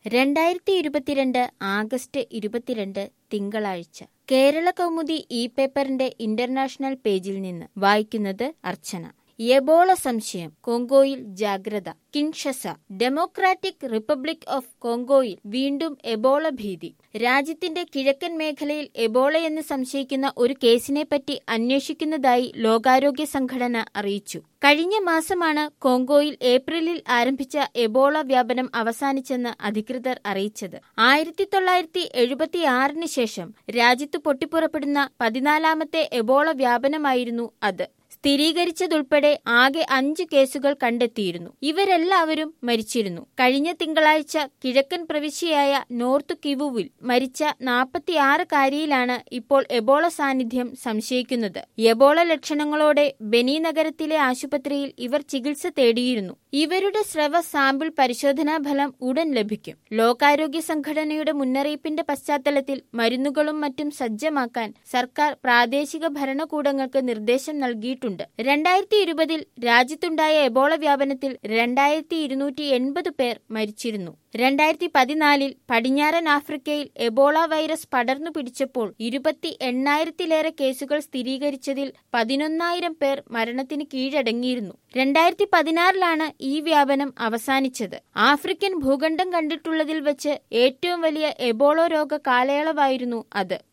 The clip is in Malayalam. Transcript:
രണ്ടായിരത്തി ഇരുപത്തിരണ്ട് ആഗസ്റ്റ് ഇരുപത്തിരണ്ട് തിങ്കളാഴ്ച കേരള കൗമുദി ഇ പേപ്പറിന്റെ ഇന്റർനാഷണൽ പേജിൽ നിന്ന് വായിക്കുന്നത് അർച്ചന എബോള സംശയം കോങ്കോയിൽ ജാഗ്രത കിൻഷസ ഡെമോക്രാറ്റിക് റിപ്പബ്ലിക് ഓഫ് കോങ്കോയിൽ വീണ്ടും എബോള ഭീതി രാജ്യത്തിന്റെ കിഴക്കൻ മേഖലയിൽ എബോളയെന്ന് സംശയിക്കുന്ന ഒരു കേസിനെപ്പറ്റി അന്വേഷിക്കുന്നതായി ലോകാരോഗ്യ സംഘടന അറിയിച്ചു കഴിഞ്ഞ മാസമാണ് കോങ്കോയിൽ ഏപ്രിലിൽ ആരംഭിച്ച എബോള വ്യാപനം അവസാനിച്ചെന്ന് അധികൃതർ അറിയിച്ചത് ആയിരത്തി തൊള്ളായിരത്തി എഴുപത്തിയാറിന് ശേഷം രാജ്യത്ത് പൊട്ടിപ്പുറപ്പെടുന്ന പതിനാലാമത്തെ എബോള വ്യാപനമായിരുന്നു അത് സ്ഥിരീകരിച്ചതുൾപ്പെടെ ആകെ അഞ്ച് കേസുകൾ കണ്ടെത്തിയിരുന്നു ഇവരെല്ലാവരും മരിച്ചിരുന്നു കഴിഞ്ഞ തിങ്കളാഴ്ച കിഴക്കൻ പ്രവിശ്യയായ നോർത്ത് കിവുവിൽ മരിച്ച നാൽപ്പത്തിയാറുകാരിയിലാണ് ഇപ്പോൾ എബോള സാന്നിധ്യം സംശയിക്കുന്നത് എബോള ലക്ഷണങ്ങളോടെ ബെനി നഗരത്തിലെ ആശുപത്രിയിൽ ഇവർ ചികിത്സ തേടിയിരുന്നു ഇവരുടെ സ്രവ സാമ്പിൾ പരിശോധനാ ഫലം ഉടൻ ലഭിക്കും ലോകാരോഗ്യ സംഘടനയുടെ മുന്നറിയിപ്പിന്റെ പശ്ചാത്തലത്തിൽ മരുന്നുകളും മറ്റും സജ്ജമാക്കാൻ സർക്കാർ പ്രാദേശിക ഭരണകൂടങ്ങൾക്ക് നിർദ്ദേശം നൽകിയിട്ടുണ്ട് രണ്ടായിരത്തി ഇരുപതിൽ രാജ്യത്തുണ്ടായ എബോള വ്യാപനത്തിൽ രണ്ടായിരത്തി ഇരുന്നൂറ്റി എൺപത് പേർ മരിച്ചിരുന്നു രണ്ടായിരത്തി പതിനാലിൽ പടിഞ്ഞാറൻ ആഫ്രിക്കയിൽ എബോള വൈറസ് പടർന്നു പിടിച്ചപ്പോൾ ഇരുപത്തി എണ്ണായിരത്തിലേറെ കേസുകൾ സ്ഥിരീകരിച്ചതിൽ പതിനൊന്നായിരം പേർ മരണത്തിന് കീഴടങ്ങിയിരുന്നു രണ്ടായിരത്തി പതിനാറിലാണ് ഈ വ്യാപനം അവസാനിച്ചത് ആഫ്രിക്കൻ ഭൂഖണ്ഡം കണ്ടിട്ടുള്ളതിൽ വെച്ച് ഏറ്റവും വലിയ എബോളോ രോഗ കാലയളവായിരുന്നു അത്